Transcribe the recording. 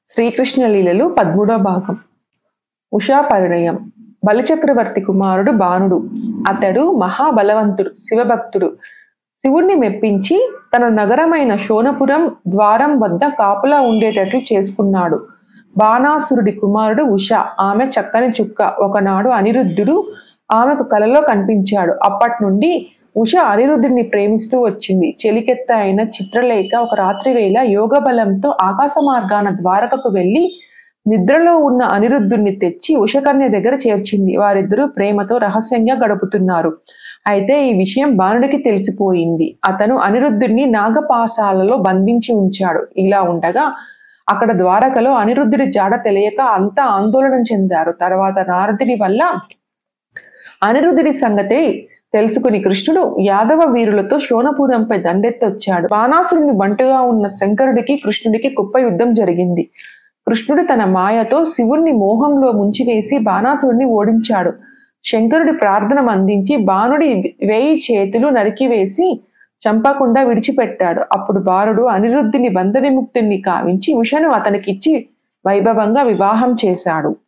శ్రీకృష్ణ లీలలు పదమూడో భాగం ఉషా పరిణయం బలిచక్రవర్తి కుమారుడు బాణుడు అతడు మహాబలవంతుడు శివభక్తుడు శివుణ్ణి మెప్పించి తన నగరమైన శోనపురం ద్వారం వద్ద కాపులా ఉండేటట్లు చేసుకున్నాడు బాణాసురుడి కుమారుడు ఉష ఆమె చక్కని చుక్క ఒకనాడు అనిరుద్ధుడు ఆమెకు కలలో కనిపించాడు అప్పటి నుండి ఉష అనిరుద్ధుడిని ప్రేమిస్తూ వచ్చింది చెలికెత్త అయిన చిత్రలేఖ ఒక రాత్రి వేళ యోగ బలంతో ఆకాశ మార్గాన ద్వారకకు వెళ్లి నిద్రలో ఉన్న అనిరుద్ధుణ్ణి తెచ్చి ఉషకన్య దగ్గర చేర్చింది వారిద్దరూ ప్రేమతో రహస్యంగా గడుపుతున్నారు అయితే ఈ విషయం బాణుడికి తెలిసిపోయింది అతను అనిరుద్ధుడిని నాగపాశాలలో బంధించి ఉంచాడు ఇలా ఉండగా అక్కడ ద్వారకలో అనిరుద్ధుడి జాడ తెలియక అంతా ఆందోళన చెందారు తర్వాత నారదుడి వల్ల అనిరుద్ధుడి సంగతి తెలుసుకుని కృష్ణుడు యాదవ వీరులతో శోనపురంపై దండెత్తొచ్చాడు బాణాసురుని బంటుగా ఉన్న శంకరుడికి కృష్ణుడికి కుప్ప యుద్ధం జరిగింది కృష్ణుడు తన మాయతో శివుణ్ణి మోహంలో ముంచివేసి బాణాసురుడిని ఓడించాడు శంకరుడి ప్రార్థన అందించి బాణుడి వేయి చేతులు నరికివేసి చంపకుండా విడిచిపెట్టాడు అప్పుడు బాలుడు అనిరుద్ధుని బంధ విముక్తుణ్ణి కావించి ఉషను అతనికిచ్చి వైభవంగా వివాహం చేశాడు